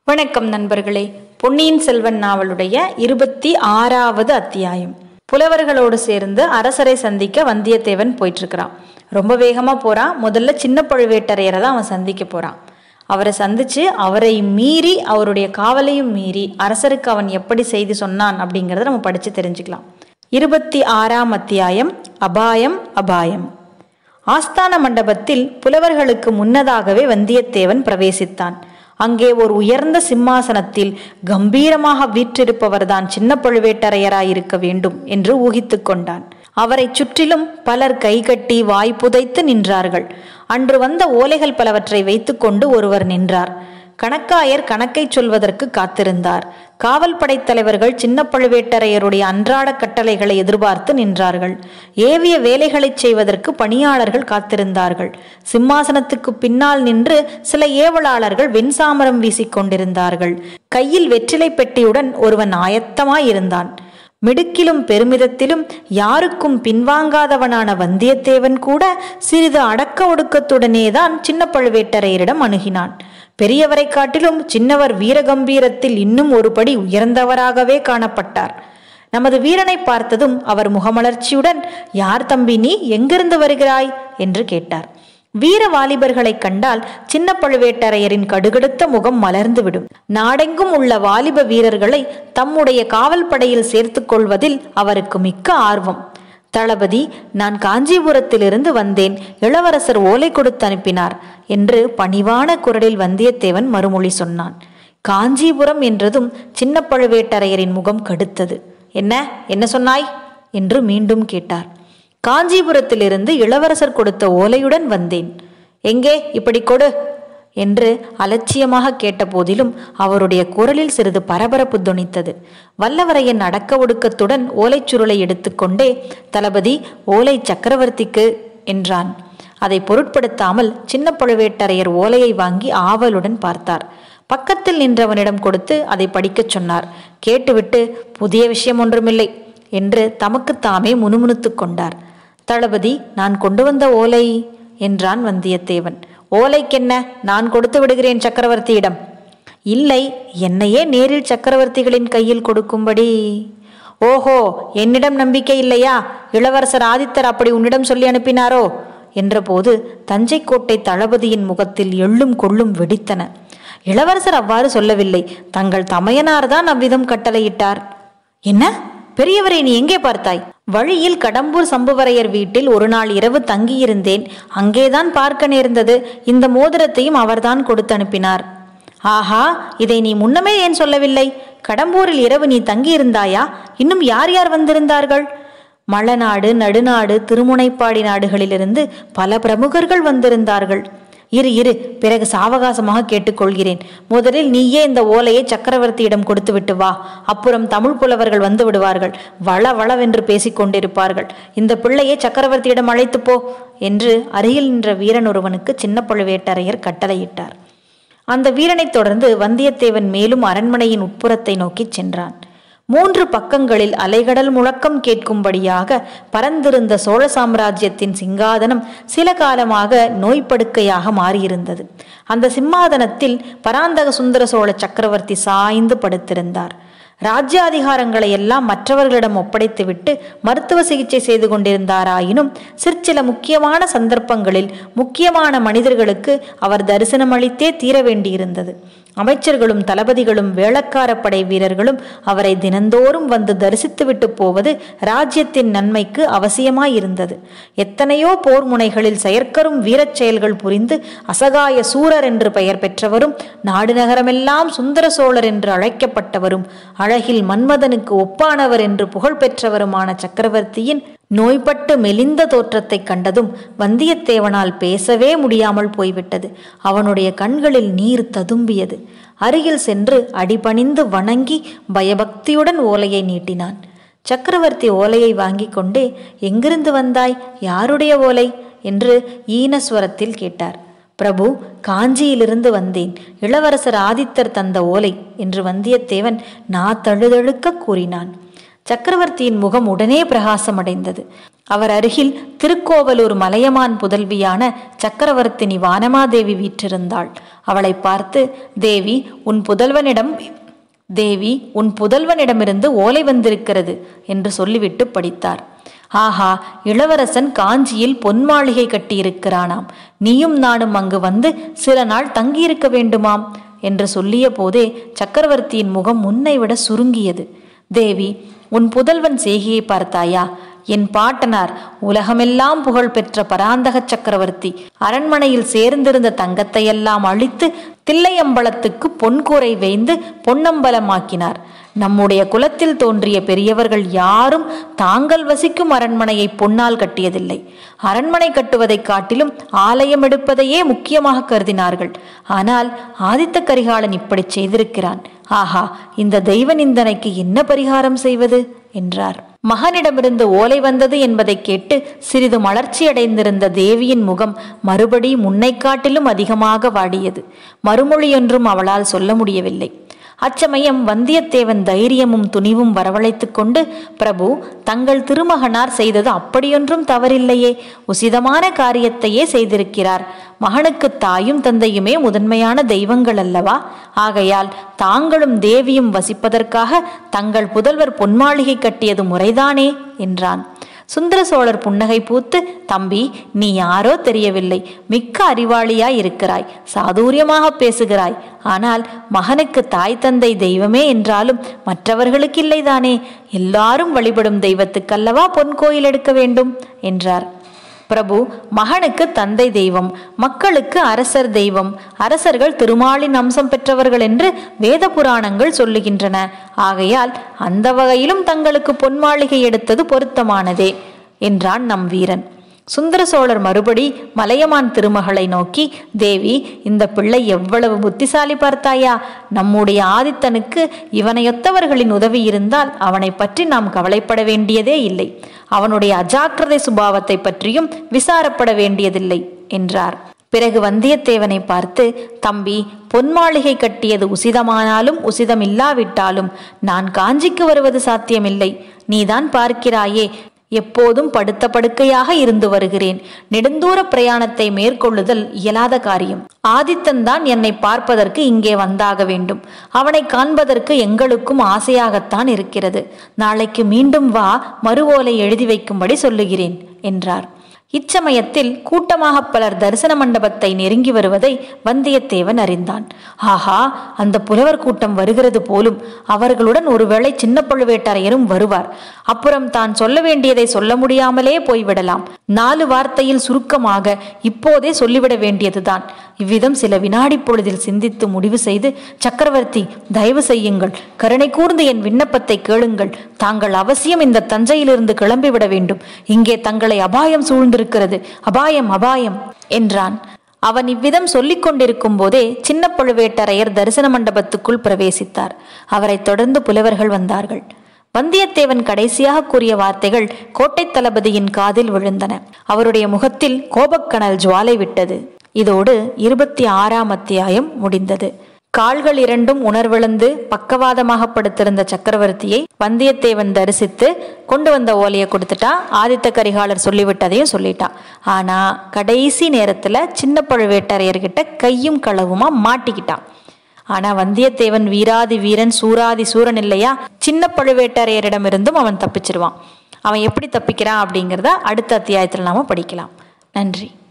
வணக்கம் நண்பர்களே பொன்னியின் செல்வன் நாவலுடைய இருபத்தி ஆறாவது அத்தியாயம் புலவர்களோடு சேர்ந்து அரசரை சந்திக்க வந்தியத்தேவன் போயிட்டு இருக்கிறான் ரொம்ப வேகமா போறான் முதல்ல சின்ன பழுவேட்டரையரை தான் அவன் சந்திக்க போறான் அவரை சந்திச்சு அவரை மீறி அவருடைய காவலையும் மீறி அரசருக்கு அவன் எப்படி செய்தி சொன்னான் அப்படிங்கிறத நம்ம படிச்சு தெரிஞ்சுக்கலாம் இருபத்தி ஆறாம் அத்தியாயம் அபாயம் அபாயம் ஆஸ்தான மண்டபத்தில் புலவர்களுக்கு முன்னதாகவே வந்தியத்தேவன் பிரவேசித்தான் அங்கே ஒரு உயர்ந்த சிம்மாசனத்தில் கம்பீரமாக வீற்றிருப்பவர்தான் சின்ன பழுவேட்டரையராயிருக்க வேண்டும் என்று ஊகித்துக் கொண்டான் அவரை சுற்றிலும் பலர் கைகட்டி வாய் புதைத்து நின்றார்கள் அன்று வந்த ஓலைகள் பலவற்றை வைத்துக்கொண்டு ஒருவர் நின்றார் கணக்காயர் கணக்கை சொல்வதற்கு காத்திருந்தார் காவல் படைத்தலைவர்கள் சின்ன பழுவேட்டரையருடைய அன்றாட கட்டளைகளை எதிர்பார்த்து நின்றார்கள் ஏவிய வேலைகளை செய்வதற்கு பணியாளர்கள் காத்திருந்தார்கள் சிம்மாசனத்துக்கு பின்னால் நின்று சில ஏவலாளர்கள் வெண்சாமரம் வீசிக் கொண்டிருந்தார்கள் கையில் வெற்றிலை பெட்டியுடன் ஒருவன் ஆயத்தமாயிருந்தான் மிடுக்கிலும் பெருமிதத்திலும் யாருக்கும் பின்வாங்காதவனான வந்தியத்தேவன் கூட சிறிது அடக்க ஒடுக்கத்துடனேதான் சின்ன பழுவேட்டரையரிடம் அணுகினான் பெரியவரை காட்டிலும் சின்னவர் வீரகம்பீரத்தில் இன்னும் ஒருபடி உயர்ந்தவராகவே காணப்பட்டார் நமது வீரனை பார்த்ததும் அவர் முகமலர்ச்சியுடன் யார் தம்பி நீ எங்கிருந்து வருகிறாய் என்று கேட்டார் வீர வாலிபர்களைக் கண்டால் சின்ன பழுவேட்டரையரின் கடுகடுத்த முகம் மலர்ந்துவிடும் நாடெங்கும் உள்ள வாலிப வீரர்களை தம்முடைய காவல் படையில் சேர்த்துக் கொள்வதில் அவருக்கு மிக்க ஆர்வம் தளபதி நான் காஞ்சிபுரத்திலிருந்து வந்தேன் இளவரசர் ஓலை கொடுத்து அனுப்பினார் என்று பணிவான குரலில் வந்தியத்தேவன் மறுமொழி சொன்னான் காஞ்சிபுரம் என்றதும் சின்ன பழுவேட்டரையரின் முகம் கடுத்தது என்ன என்ன சொன்னாய் என்று மீண்டும் கேட்டார் காஞ்சிபுரத்திலிருந்து இளவரசர் கொடுத்த ஓலையுடன் வந்தேன் எங்கே இப்படி கொடு என்று அலட்சியமாக கேட்டபோதிலும் அவருடைய குரலில் சிறிது பரபரப்பு தொனித்தது வல்லவரையன் அடக்க ஒடுக்கத்துடன் ஓலைச்சுருளை எடுத்துக்கொண்டே தளபதி ஓலை சக்கரவர்த்திக்கு என்றான் அதை பொருட்படுத்தாமல் சின்ன பழுவேட்டரையர் ஓலையை வாங்கி ஆவலுடன் பார்த்தார் பக்கத்தில் நின்றவனிடம் கொடுத்து அதை படிக்கச் சொன்னார் கேட்டுவிட்டு புதிய விஷயம் ஒன்றுமில்லை என்று தமக்குத்தாமே முணுமுணுத்துக் கொண்டார் தளபதி நான் கொண்டு வந்த ஓலை என்றான் வந்தியத்தேவன் ஓலைக்கென்ன நான் கொடுத்து விடுகிறேன் சக்கரவர்த்தியிடம் இல்லை என்னையே நேரில் சக்கரவர்த்திகளின் கையில் கொடுக்கும்படி ஓஹோ என்னிடம் நம்பிக்கை இல்லையா இளவரசர் ஆதித்தர் அப்படி உன்னிடம் சொல்லி அனுப்பினாரோ என்றபோது தஞ்சை கோட்டை தளபதியின் முகத்தில் எள்ளும் கொள்ளும் வெடித்தன இளவரசர் அவ்வாறு சொல்லவில்லை தங்கள் தமையனார்தான் அவ்விதம் கட்டளையிட்டார் என்ன பெரியவரை நீ எங்கே பார்த்தாய் வழியில் கடம்பூர் சம்புவரையர் வீட்டில் ஒரு நாள் இரவு தங்கியிருந்தேன் அங்கேதான் பார்க்க நேர்ந்தது இந்த மோதிரத்தையும் அவர்தான் கொடுத்து அனுப்பினார் ஆஹா இதை நீ முன்னமே ஏன் சொல்லவில்லை கடம்பூரில் இரவு நீ தங்கியிருந்தாயா இன்னும் யார் யார் வந்திருந்தார்கள் மலநாடு நடுநாடு திருமுனைப்பாடி நாடுகளிலிருந்து பல பிரமுகர்கள் வந்திருந்தார்கள் இரு இரு பிறகு சாவகாசமாக கேட்டுக்கொள்கிறேன் முதலில் நீயே இந்த ஓலையை சக்கரவர்த்தியிடம் கொடுத்து விட்டு வா அப்புறம் தமிழ் புலவர்கள் வந்து விடுவார்கள் வள வளவென்று பேசிக் கொண்டிருப்பார்கள் இந்த பிள்ளையை சக்கரவர்த்தியிடம் அழைத்து போ என்று அருகில் நின்ற வீரன் ஒருவனுக்கு சின்ன பழுவேட்டரையர் கட்டளையிட்டார் அந்த வீரனைத் தொடர்ந்து வந்தியத்தேவன் மேலும் அரண்மனையின் உட்புறத்தை நோக்கிச் சென்றான் மூன்று பக்கங்களில் அலைகடல் முழக்கம் கேட்கும்படியாக பரந்திருந்த சோழ சாம்ராஜ்யத்தின் சிங்காதனம் சில காலமாக நோய்ப்படுக்கையாக மாறியிருந்தது அந்த சிம்மாதனத்தில் பராந்தக சுந்தர சோழ சக்கரவர்த்தி சாய்ந்து படுத்திருந்தார் ராஜ்யாதிகாரங்களை எல்லாம் மற்றவர்களிடம் ஒப்படைத்துவிட்டு மருத்துவ சிகிச்சை செய்து கொண்டிருந்தாராயினும் சிற்சில முக்கியமான சந்தர்ப்பங்களில் முக்கியமான மனிதர்களுக்கு அவர் தரிசனம் அளித்தே தீர வேண்டியிருந்தது அமைச்சர்களும் தளபதிகளும் வேளக்கார படை வீரர்களும் அவரை தினந்தோறும் வந்து தரிசித்துவிட்டு போவது ராஜ்யத்தின் நன்மைக்கு அவசியமாயிருந்தது எத்தனையோ போர் முனைகளில் செயற்கரும் வீரச் செயல்கள் புரிந்து அசகாய சூரர் என்று பெயர் பெற்றவரும் நாடு நகரமெல்லாம் சுந்தர சோழர் என்று அழைக்கப்பட்டவரும் அழகில் மன்மதனுக்கு ஒப்பானவர் என்று புகழ் பெற்றவருமான சக்கரவர்த்தியின் நோய்பட்டு மெலிந்த தோற்றத்தை கண்டதும் வந்தியத்தேவனால் பேசவே முடியாமல் போய்விட்டது அவனுடைய கண்களில் நீர் ததும்பியது அருகில் சென்று அடிபணிந்து வணங்கி பயபக்தியுடன் ஓலையை நீட்டினான் சக்கரவர்த்தி ஓலையை வாங்கி கொண்டே எங்கிருந்து வந்தாய் யாருடைய ஓலை என்று ஈனஸ்வரத்தில் கேட்டார் பிரபு காஞ்சியிலிருந்து வந்தேன் இளவரசர் ஆதித்தர் தந்த ஓலை என்று வந்தியத்தேவன் நா தழுதழுக்க கூறினான் சக்கரவர்த்தியின் முகம் உடனே பிரகாசமடைந்தது அவர் அருகில் திருக்கோவலூர் மலையமான் புதல்வியான சக்கரவர்த்தினி வானமாதேவி வீற்றிருந்தாள் அவளை பார்த்து தேவி உன் புதல்வனிடம் தேவி உன் புதல்வனிடமிருந்து ஓலை வந்திருக்கிறது என்று சொல்லிவிட்டு படித்தார் ஆஹா இளவரசன் காஞ்சியில் பொன் மாளிகை கட்டியிருக்கிறானாம் நீயும் நானும் அங்கு வந்து சில நாள் தங்கியிருக்க வேண்டுமாம் என்று சொல்லிய போதே சக்கரவர்த்தியின் முகம் முன்னை விட சுருங்கியது தேவி உன் புதல்வன் செய்கையை பார்த்தாயா என் பாட்டனார் உலகமெல்லாம் புகழ் பெற்ற பராந்தக சக்கரவர்த்தி அரண்மனையில் சேர்ந்திருந்த தங்கத்தையெல்லாம் அழித்து தில்லையம்பலத்துக்கு பொன்கூரை வைந்து பொன்னம்பலமாக்கினார் நம்முடைய குலத்தில் தோன்றிய பெரியவர்கள் யாரும் தாங்கள் வசிக்கும் அரண்மனையை பொன்னால் கட்டியதில்லை அரண்மனை கட்டுவதைக் காட்டிலும் ஆலயம் எடுப்பதையே முக்கியமாக கருதினார்கள் ஆனால் ஆதித்த கரிகாலன் இப்படி செய்திருக்கிறான் ஆஹா இந்த தெய்வ நிந்தனைக்கு என்ன பரிகாரம் செய்வது என்றார் மகனிடமிருந்து ஓலை வந்தது என்பதை கேட்டு சிறிது மலர்ச்சியடைந்திருந்த தேவியின் முகம் மறுபடி முன்னை காட்டிலும் அதிகமாக வாடியது மறுமொழியொன்றும் அவளால் சொல்ல முடியவில்லை அச்சமயம் வந்தியத்தேவன் தைரியமும் துணிவும் வரவழைத்துக் கொண்டு பிரபு தங்கள் திருமகனார் செய்தது அப்படியொன்றும் தவறில்லையே உசிதமான காரியத்தையே செய்திருக்கிறார் மகனுக்கு தாயும் தந்தையுமே முதன்மையான தெய்வங்கள் அல்லவா ஆகையால் தாங்களும் தேவியும் வசிப்பதற்காக தங்கள் புதல்வர் பொன்மாளிகை கட்டியது முறைதானே என்றான் சுந்தர சோழர் புன்னகை பூத்து தம்பி நீ யாரோ தெரியவில்லை மிக்க அறிவாளியாய் இருக்கிறாய் சாதுரியமாக பேசுகிறாய் ஆனால் மகனுக்கு தாய் தந்தை தெய்வமே என்றாலும் மற்றவர்களுக்கு இல்லைதானே எல்லாரும் வழிபடும் தெய்வத்துக்கல்லவா பொன் கோயில் எடுக்க வேண்டும் என்றார் பிரபு மகனுக்கு தந்தை தெய்வம் மக்களுக்கு அரசர் தெய்வம் அரசர்கள் திருமாலின் அம்சம் பெற்றவர்கள் என்று வேத புராணங்கள் சொல்லுகின்றன ஆகையால் அந்த வகையிலும் தங்களுக்கு பொன்மாளிகை எடுத்தது பொருத்தமானதே என்றான் நம் வீரன் சுந்தர சோழர் மறுபடி மலையமான் திருமகளை நோக்கி தேவி இந்த பிள்ளை எவ்வளவு புத்திசாலி பார்த்தாயா நம்முடைய ஆதித்தனுக்கு இவனையொத்தவர்களின் உதவி இருந்தால் அவனை பற்றி நாம் கவலைப்பட வேண்டியதே இல்லை அவனுடைய அஜாக்கிரதை சுபாவத்தை பற்றியும் விசாரப்பட வேண்டியதில்லை என்றார் பிறகு வந்தியத்தேவனை பார்த்து தம்பி பொன்மாளிகை கட்டியது உசிதமானாலும் உசிதமில்லாவிட்டாலும் நான் காஞ்சிக்கு வருவது சாத்தியமில்லை நீதான் பார்க்கிறாயே எப்போதும் படுத்த படுக்கையாக இருந்து வருகிறேன் நெடுந்தூர பிரயாணத்தை மேற்கொள்ளுதல் இயலாத காரியம் ஆதித்தன் தான் என்னை பார்ப்பதற்கு இங்கே வந்தாக வேண்டும் அவனை காண்பதற்கு எங்களுக்கும் ஆசையாகத்தான் இருக்கிறது நாளைக்கு மீண்டும் வா மறு ஓலை எழுதி வைக்கும்படி சொல்லுகிறேன் என்றார் இச்சமயத்தில் கூட்டமாக பலர் தரிசன மண்டபத்தை நெருங்கி வருவதை வந்தியத்தேவன் அறிந்தான் ஆஹா அந்த புலவர் கூட்டம் வருகிறது போலும் அவர்களுடன் ஒருவேளை சின்ன பழுவேட்டரையரும் வருவார் அப்புறம் தான் சொல்ல வேண்டியதை சொல்ல முடியாமலே போய்விடலாம் நாலு வார்த்தையில் சுருக்கமாக இப்போதே சொல்லிவிட வேண்டியதுதான் இவ்விதம் சில வினாடி பொழுதில் சிந்தித்து முடிவு செய்து சக்கரவர்த்தி தயவு செய்யுங்கள் கருணை கூர்ந்து என் விண்ணப்பத்தை கேளுங்கள் தாங்கள் அவசியம் இந்த தஞ்சையிலிருந்து கிளம்பிவிட வேண்டும் இங்கே தங்களை அபாயம் சூழ்ந்திருக்கிறது அபாயம் அபாயம் என்றான் அவன் இவ்விதம் சொல்லிக் கொண்டிருக்கும் போதே சின்ன பழுவேட்டரையர் தரிசன மண்டபத்துக்குள் பிரவேசித்தார் அவரைத் தொடர்ந்து புலவர்கள் வந்தார்கள் வந்தியத்தேவன் கடைசியாக கூறிய வார்த்தைகள் கோட்டை தளபதியின் காதில் விழுந்தன அவருடைய முகத்தில் கோபக்கனல் ஜுவாலை விட்டது இதோடு இருபத்தி ஆறாம் அத்தியாயம் முடிந்தது கால்கள் இரண்டும் உணர்விழந்து பக்கவாதமாக படுத்திருந்த சக்கரவர்த்தியை வந்தியத்தேவன் தரிசித்து கொண்டு வந்த ஓலையை கொடுத்துட்டா ஆதித்த கரிகாலர் சொல்லிவிட்டதையும் சொல்லிட்டான் ஆனா கடைசி நேரத்துல சின்ன பழுவேட்டரையர்கிட்ட கையும் களவுமா மாட்டிக்கிட்டான் ஆனா வந்தியத்தேவன் வீராதி வீரன் சூராதி சூரன் இல்லையா சின்ன பழுவேட்டரையரிடமிருந்தும் அவன் தப்பிச்சிருவான் அவன் எப்படி தப்பிக்கிறான் அப்படிங்கிறத அடுத்த அத்தியாயத்தில் நாம படிக்கலாம் நன்றி